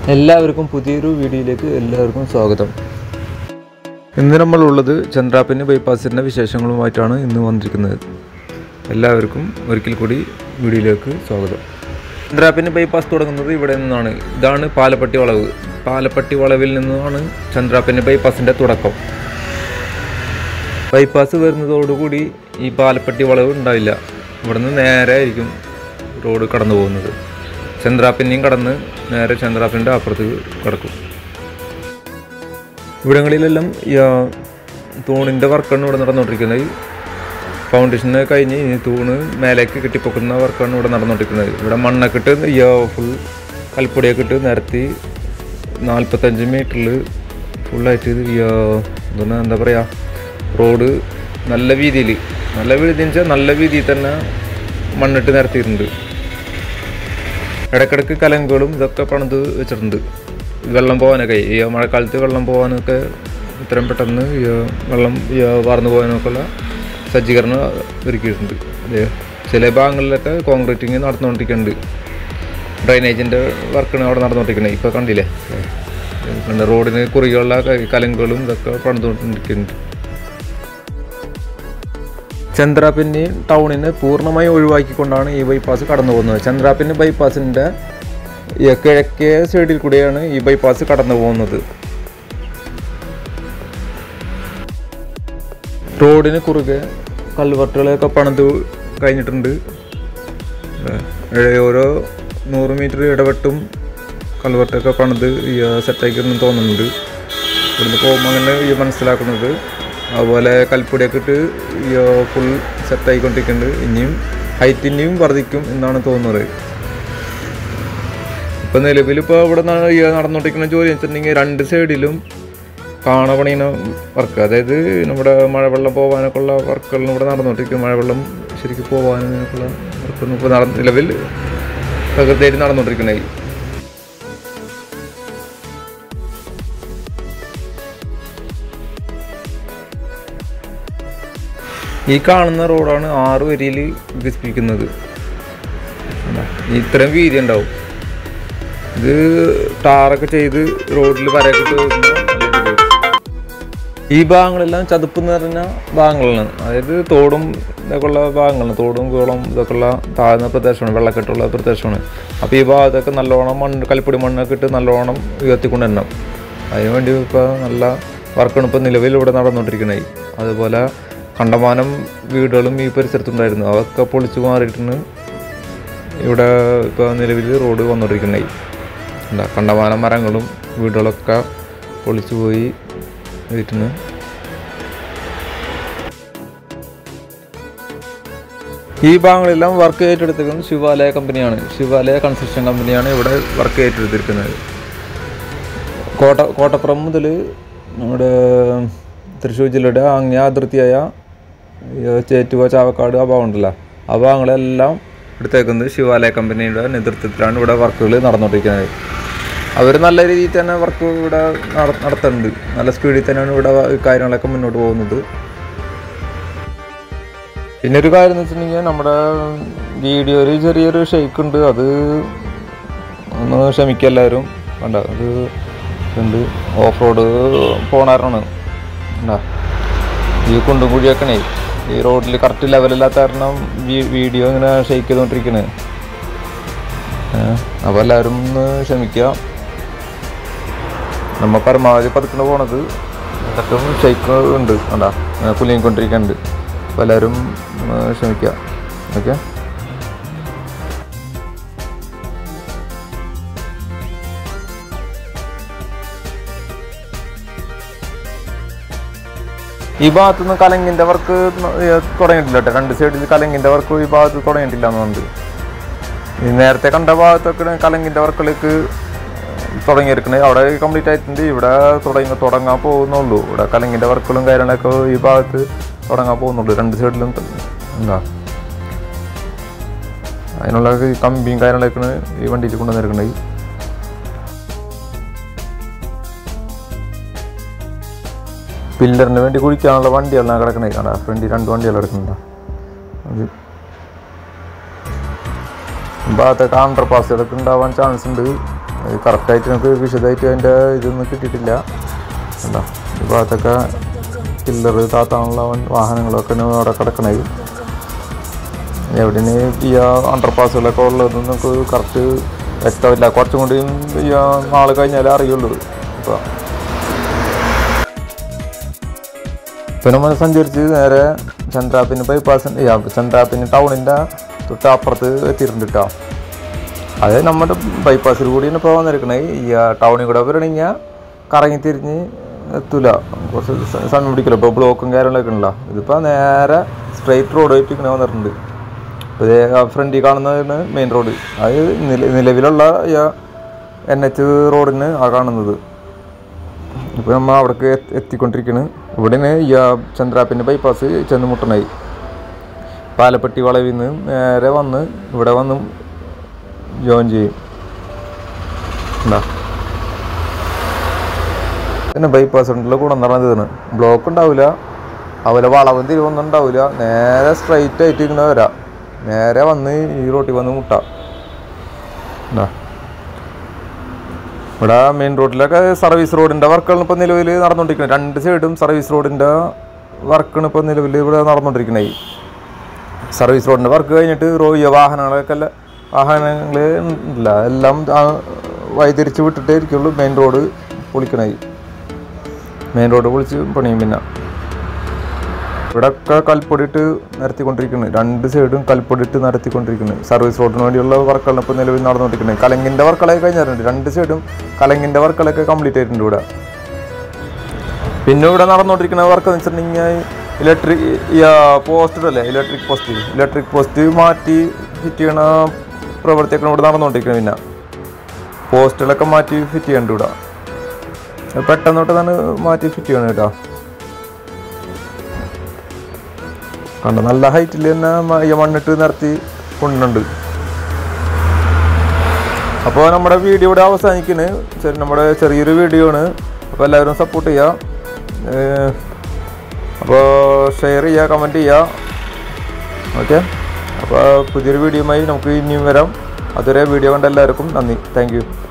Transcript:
എല്ലാവർക്കും പുതിയൊരു വീഡിയോയിലേക്ക് എല്ലാവർക്കും സ്വാഗതം ഇന്ന് നമ്മളുള്ളത് ചന്ദ്രാപ്പിന് ബൈപ്പാസിൻ്റെ വിശേഷങ്ങളുമായിട്ടാണ് ഇന്ന് വന്നിരിക്കുന്നത് എല്ലാവർക്കും ഒരിക്കൽ കൂടി വീഡിയോയിലേക്ക് സ്വാഗതം ചന്ദ്രാപ്പിന് ബൈപ്പാസ് തുടങ്ങുന്നത് ഇവിടെ നിന്നാണ് ഇതാണ് പാലപ്പട്ടി വളവ് പാലപ്പട്ടി വളവിൽ നിന്നാണ് ചന്ദ്രാപ്പിന് ബൈപ്പാസിൻ്റെ തുടക്കം ബൈപ്പാസ് വരുന്നതോടുകൂടി ഈ പാലപ്പട്ടി വളവ് ഉണ്ടാവില്ല ഇവിടെ നിന്ന് നേരെ ആയിരിക്കും റോഡ് കടന്നു പോകുന്നത് ചന്ദ്രാപ്പിനെയും കടന്ന് നേരെ ചന്ദ്രാപ്പിൻ്റെ അപ്പുറത്ത് കിടക്കും ഇവിടങ്ങളിലെല്ലാം ഈ, ആ, തൂണിൻ്റെ വർക്കാണ് ഇവിടെ നടന്നുകൊണ്ടിരിക്കുന്നത് ഫൗണ്ടേഷന് കഴിഞ്ഞ് ഇനി തൂണ് മേലേക്ക് കെട്ടിപ്പൊക്കുന്ന വർക്കാണ് ഇവിടെ നടന്നുകൊണ്ടിരിക്കുന്നത് ഇവിടെ മണ്ണൊക്കെ ഇട്ട് ഈ, ആ, ഫുൾ കൽപ്പൊടിയൊക്കെ ഇട്ട് നിരത്തി നാൽപ്പത്തഞ്ച് മീറ്ററിൽ ഫുള്ളായിട്ട് ഇത് ഈ, ആ, എന്താണ് എന്താ പറയുക റോഡ് നല്ല വീതിയിൽ നല്ല വീതി എന്ന് വെച്ചാൽ നല്ല വീതിയിൽ തന്നെ മണ്ണിട്ട് നിരത്തിയിട്ടുണ്ട് ഇടയ്ക്കിടയ്ക്ക് കലങ്കുകളും ഇതൊക്കെ പണിത് വെച്ചിട്ടുണ്ട് വെള്ളം പോകാനൊക്കെ ഈ മഴക്കാലത്ത് വെള്ളം പോകാനൊക്കെ ഇത്രയും പെട്ടെന്ന് ഈ വെള്ളം ഈ വാർന്നു പോകാനൊക്കെ ഉള്ള സജ്ജീകരണം ഒരുക്കിയിട്ടുണ്ട് ഇത് ചില ഭാഗങ്ങളിലൊക്കെ കോൺക്രീറ്റിങ് നടന്നുകൊണ്ടിരിക്കുന്നുണ്ട് ഡ്രൈനേജിൻ്റെ വർക്കാണ് അവിടെ നടന്നുകൊണ്ടിരിക്കുന്നത് ഇപ്പോൾ കണ്ടില്ലേ പിന്നെ റോഡിന് കുറിയുള്ള കലങ്കുകളും ഇതൊക്കെ പണിതുകൊണ്ടിരിക്കുന്നുണ്ട് ചന്ദ്രാപിന്നി ടൗണിനെ പൂർണ്ണമായി ഒഴിവാക്കിക്കൊണ്ടാണ് ഈ ബൈപ്പാസ് കടന്നു പോകുന്നത് ചന്ദ്രാപിന്നി ബൈപ്പാസിൻ്റെ ഈ കിഴക്കേ സൈഡിൽ കൂടെയാണ് ഈ ബൈപ്പാസ് കടന്നു പോകുന്നത് റോഡിന് കുറുകെ കൽവർട്ടുകളൊക്കെ പണിത് കഴിഞ്ഞിട്ടുണ്ട് ഏ, ഓരോ നൂറ് മീറ്റർ ഇടപെട്ടും കൽവർട്ടൊക്കെ പണിത് ഈ സെറ്റാക്കിയെന്ന് തോന്നുന്നുണ്ട് ഇവിടുന്ന് പോകുമ്പോൾ അങ്ങനെ ഈ മനസ്സിലാക്കുന്നത് അതുപോലെ കൽപ്പൊടിയൊക്കെ ഇട്ട് ഈ ഫുൾ സെറ്റായിക്കൊണ്ടിരിക്കുന്നുണ്ട് ഇനിയും ഹൈറ്റ് ഇനിയും വർദ്ധിക്കും എന്നാണ് തോന്നുന്നത് ഇപ്പം നിലവിൽ ഇപ്പോൾ ഇവിടെ ന- ഈ നടന്നുകൊണ്ടിരിക്കുന്ന ജോലി വെച്ചിട്ടുണ്ടെങ്കിൽ രണ്ട് സൈഡിലും കാണ പണിയുന്ന വർക്ക് അതായത് നമ്മുടെ മഴവെള്ളം പോകാനൊക്കെ ഉള്ള വർക്കുകളും ഇവിടെ നടന്നുകൊണ്ടിരിക്കും മഴവെള്ളം ശരിക്കും പോകാനൊക്കെയുള്ള വർക്കൊന്നും ഇപ്പോൾ നട നിലവിൽ പ്രകൃതിയായിട്ട് നടന്നുകൊണ്ടിരിക്കുന്നത് ഈ കാണുന്ന റോഡാണ് ആറ് വരിയിൽ വികസിപ്പിക്കുന്നത് കണ്ടോ? ഇത്രയും വീതി ഉണ്ടാവും ഇത് ടാറൊക്കെ ചെയ്ത് റോഡിൽ വരയൊക്കെ ഇട്ട് വരുമ്പോൾ നല്ല രീതിയിൽ. ഈ ഭാഗങ്ങളെല്ലാം ചതുപ്പ് നിറഞ്ഞ ഭാഗങ്ങളാണ് അതായത് തോടും ഇതൊക്കെ ഉള്ള ഭാഗങ്ങളാണ് തോടും കുളം ഇതൊക്കെ ഉള്ള താഴ്ന്ന പ്രദേശമാണ് വെള്ളക്കെട്ടുള്ള പ്രദേശമാണ് അപ്പോൾ ഈ ഭാഗത്തൊക്കെ നല്ലോണം മണ്ണ് കൽപ്പൊടി മണ്ണൊക്കെ ഇട്ട് നല്ലോണം ഉയർത്തിക്കൊണ്ട് തന്നെ അതിനുവേണ്ടി ഇപ്പോൾ നല്ല വർക്കാണ് ഇപ്പോൾ നിലവിൽ ഇവിടെ നടന്നുകൊണ്ടിരിക്കുന്നത് അതുപോലെ കണ്ടമാനം വീടുകളും ഈ പരിസരത്തുണ്ടായിരുന്നു അതൊക്കെ പൊളിച്ചു മാറിയിട്ടാണ് ഇവിടെ ഇപ്പോൾ നിലവിൽ റോഡ് വന്നുകൊണ്ടിരിക്കുന്നത് എന്താ കണ്ടമാനം മരങ്ങളും വീടുകളൊക്കെ പൊളിച്ചു പോയി വീട്ടിന് ഈ ഭാഗങ്ങളെല്ലാം വർക്ക് ഏറ്റെടുത്തിരിക്കുന്നത് ശിവാലയ കമ്പനിയാണ് ശിവാലയ കൺസ്ട്രക്ഷൻ കമ്പനിയാണ് ഇവിടെ വർക്ക് ഏറ്റെടുത്തിരിക്കുന്നത് കോട്ട കോട്ടപ്പുറം മുതൽ നമ്മുടെ തൃശ്ശൂർ ജില്ലയുടെ അങ്ങേ അതിർത്തിയായ ഈ ചേറ്റുവ ചാവക്കാട് ആ ഭാഗം ഉണ്ടല്ലോ ആ ഭാഗങ്ങളെല്ലാം എടുത്തേക്കുന്നത് ശിവാലയ കമ്പനിയുടെ നേതൃത്വത്തിലാണ് ഇവിടെ വർക്കുകൾ നടന്നുകൊണ്ടിരിക്കുന്നത് അവർ നല്ല രീതിയിൽ തന്നെ വർക്ക് ഇവിടെ നട- നടത്തുന്നുണ്ട് നല്ല സ്പീഡിൽ തന്നെയാണ് ഇവിടെ ഈ കാര്യങ്ങളൊക്കെ മുന്നോട്ട് പോകുന്നത് പിന്നെ ഒരു കാര്യം എന്ന് വെച്ചിട്ടുണ്ടെങ്കിൽ നമ്മുടെ വീഡിയോയിൽ ചെറിയൊരു ഷെയ്ക്ക് ഉണ്ട് അത് ഒന്ന് ക്ഷമിക്കുക എല്ലാവരും കണ്ട അത് ഉണ്ട് ഓഫ് റോഡ് പോണാറാണ് കണ്ടാ ഈ കുണ്ടും കുഴിയൊക്കെ ഈ റോഡിൽ കറക്റ്റ് ലെവലില്ലാത്ത കാരണം വീ- വീഡിയോ ഇങ്ങനെ ഷെയ്ക്ക് ചെയ്തുകൊണ്ടിരിക്കണേ അപ്പോൾ എല്ലാവരും ഒന്ന് ക്ഷമിക്കുക നമ്മ പരമാവധി പതുക്കണ പോണത് എന്നിട്ടും ഷെയ്ക്ക് ഉണ്ട് കണ്ടാ കുലുങ്ങിക്കൊണ്ടിരിക്കുന്നുണ്ട് അപ്പോൾ എല്ലാവരും ഒന്ന് ക്ഷമിക്കുക ഓക്കെ ഈ ഭാഗത്തു നിന്ന് കലങ്ങിന്റെ വർക്ക് തുടങ്ങിയിട്ടില്ല കേട്ടോ രണ്ട് സൈഡിൽ കലങ്ങിന്റെ വർക്ക് ഈ ഭാഗത്ത് തുടങ്ങിയിട്ടില്ല എന്നുണ്ട് ഈ നേരത്തെ കണ്ട ഭാഗത്തൊക്കെ കലങ്ങിന്റെ വർക്കുകളിലേക്ക് തുടങ്ങിയിരിക്കുന്നത് അവിടെ കംപ്ലീറ്റ് ആയിട്ടുണ്ട് ഇവിടെ തുടങ്ങി തുടങ്ങാൻ പോകുന്നുള്ളൂ ഇവിടെ കലങ്ങിന്റെ വർക്കുകളും കാര്യങ്ങളൊക്കെ ഈ ഭാഗത്ത് തുടങ്ങാൻ പോകുന്നുള്ളൂ രണ്ട് സൈഡിലും ത- എന്താ അതിനുള്ള ഈ കമ്പിയും കാര്യങ്ങളൊക്കെയാണ് ഈ വണ്ടിയിൽ കൊണ്ടുവന്നിരിക്കുന്നത് പില്ലറിന് വേണ്ടി കുഴിക്കാനുള്ള വണ്ടികളാണ് കിടക്കണേ കാണാ ഫ്രണ്ടിൽ രണ്ട് വണ്ടികൾ കിടക്കുന്നുണ്ടോ അത് ഭാഗത്തൊക്കെ അണ്ടർ പാസുകളൊക്കെ ഉണ്ടാവാൻ ചാൻസ് ഉണ്ട് കറക്റ്റായിട്ട് നമുക്ക് വിശദമായിട്ട് അതിൻ്റെ ഇതൊന്നും കിട്ടിയിട്ടില്ല കണ്ടോ ഈ ഭാഗത്തൊക്കെ പില്ലറ് താത്താനുള്ള വാഹനങ്ങളൊക്കെ അവിടെ കിടക്കണേ എവിടെയാണ് ഈ അണ്ടർ പാസുകളൊക്കെ ഉള്ളതെന്ന് നമുക്ക് കറക്റ്റ് വ്യക്തമില്ല കുറച്ചും കൂടി ഈ നാൾ കഴിഞ്ഞാലേ അറിയുള്ളൂ ഇപ്പോൾ ഇപ്പം നമ്മൾ സഞ്ചരിച്ച് നേരെ ചന്ദ്രാപ്പിന് ബൈപ്പാസ് ചന്ദ്രാപ്പിന് ടൗണിൻ്റെ തൊട്ട് അപ്പുറത്ത് എത്തിയിട്ടുണ്ട് കേട്ടോ അത് നമ്മുടെ ബൈപ്പാസിൽ കൂടിയാണ് ഇപ്പോൾ വന്നിരിക്കണേ ഈ ടൗണിൽ കൂടെ വരണമെങ്കിൽ കറങ്ങി തിരിഞ്ഞ് എത്തൂല കുറച്ച് സ- സമയം പിടിക്കില്ല ഇപ്പോൾ ബ്ലോക്കും കാര്യങ്ങളൊക്കെ ഉണ്ടല്ലോ ഇതിപ്പോൾ നേരെ സ്ട്രെയിറ്റ് റോഡ് ആയിട്ട് ഇങ്ങനെ വന്നിട്ടുണ്ട് ഇപ്പോൾ ഇതേ ഫ്രണ്ടിൽ കാണുന്നതാണ് മെയിൻ റോഡ് അത് നില നിലവിലുള്ള എൻ എച്ച് റോഡിന് ആ കാണുന്നത് ഇപ്പോൾ നമ്മൾ അവിടേക്ക് എത്തി- എത്തിക്കൊണ്ടിരിക്കുകയാണ് ഇവിടെയാണ് ഈ ആ ചന്ദ്രാപ്പിൻ്റെ ബൈപ്പാസ് ചെന്ന് മുട്ടണായി പാലപ്പെട്ടി വളവിൽ നിന്ന് നേരെ വന്ന് ഇവിടെ വന്ന് ജോയിൻ ചെയ്യും എന്താ പിന്നെ ബൈപ്പാസ് ഉണ്ടല്ലോ കൂടെ നടന്നതാണ് ബ്ലോക്ക് ഉണ്ടാവില്ല അതുപോലെ വളവും തിരിവൊന്നും ഉണ്ടാവില്ല നേരെ സ്ട്രൈറ്റ് ആയിട്ട് ഇങ്ങനെ വരാം നേരെ വന്ന് ഈ റോട്ടിൽ വന്ന് മുട്ട എന്താ ഇവിടെ മെയിൻ റോഡിലൊക്കെ സർവീസ് റോഡിൻ്റെ വർക്കാണ് ഇപ്പോൾ നിലവിൽ നടന്നുകൊണ്ടിരിക്കുന്നത് രണ്ട് സൈഡും സർവീസ് റോഡിൻ്റെ വർക്കാണ് ഇപ്പോൾ നിലവിൽ ഇവിടെ നടന്നുകൊണ്ടിരിക്കുന്നത് സർവീസ് റോഡിൻ്റെ വർക്ക് കഴിഞ്ഞിട്ട് റോ ഈ വാഹനങ്ങളൊക്കെ അല്ല വാഹനങ്ങൾ ഇല്ല എല്ലാം ആ വഴിതിരിച്ച് വിട്ടിട്ടേ ഇരിക്കുള്ളൂ മെയിൻ റോഡ് പൊളിക്കണേ മെയിൻ റോഡ് പൊളിച്ച് പണിയും പിന്നെ ഇവിടെയൊക്കെ കൽപ്പൊടിയിട്ട് നിരത്തിക്കൊണ്ടിരിക്കുന്നത് രണ്ട് സൈഡും കൽപ്പൊടിയിട്ട് നിരത്തിക്കൊണ്ടിരിക്കുന്നത് സർവീസ് റോഡിന് വേണ്ടിയുള്ള വർക്കുകളാണ് ഇപ്പോൾ നിലവിൽ നടന്നുകൊണ്ടിരിക്കുന്നത് കലങ്ങിൻ്റെ വർക്കുകളൊക്കെ കഴിഞ്ഞിട്ടുണ്ട് രണ്ട് സൈഡും കലങ്ങിൻ്റെ വർക്കുകളൊക്കെ കംപ്ലീറ്റ് ആയിട്ടുണ്ട് ഇവിടെ പിന്നെ ഇവിടെ നടന്നുകൊണ്ടിരിക്കുന്ന വർക്ക് എന്ന് വെച്ചിട്ടുണ്ടെങ്കിൽ ഇലക്ട്രിക് പോസ്റ്റ് അല്ലേ ഇലക്ട്രിക് പോസ്റ്റ് ഇലക്ട്രിക് പോസ്റ്റ് മാറ്റി ഫിറ്റ് ചെയ്യണ പ്രവർത്തിയൊക്കെ ഇവിടെ നടന്നുകൊണ്ടിരിക്കുന്നത് പിന്നെ പോസ്റ്റുകളൊക്കെ മാറ്റി ഫിറ്റ് ചെയ്യണ്ട ഇവിടെ അത് പെട്ടെന്ന് തൊട്ട് തന്നെ മാറ്റി ഫിറ്റ് ചെയ്യണം കേട്ടോ കണ്ടോ നല്ല ഹൈറ്റിൽ തന്നെ മ- ഈ മണ്ണിട്ട് നിരത്തി കൊണ്ടുണ്ട് അപ്പോൾ നമ്മുടെ വീഡിയോ ഇവിടെ അവസാനിക്കുന്നത് ശരി നമ്മുടെ ചെറിയൊരു വീഡിയോ ആണ് അപ്പോൾ എല്ലാവരും സപ്പോർട്ട് ചെയ്യുക അപ്പോൾ ഷെയർ ചെയ്യുക കമൻറ്റ് ചെയ്യുക ഓക്കെ അപ്പോൾ പുതിയൊരു വീഡിയോയുമായി നമുക്ക് ഇനിയും വരാം അതുവരെ വീഡിയോ കണ്ട എല്ലാവർക്കും നന്ദി താങ്ക് യു